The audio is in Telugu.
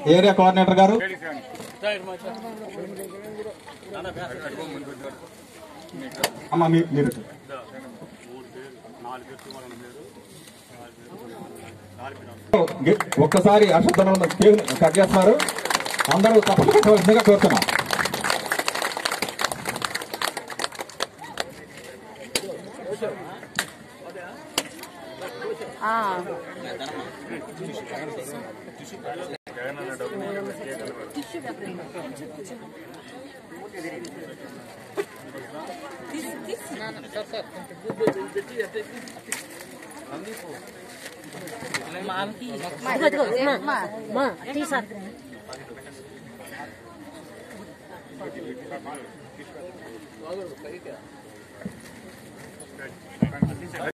ఏరియా కోఆర్డినేటర్ గారు అమ్మ మీ- మీరు గి- ఒక్కసారి అశుద్ధంలో కేక్ కట్ చేస్తున్నారు అందరూ తప్పక కట్టవలసిందిగా కోరుతున్నాం మా తీసారు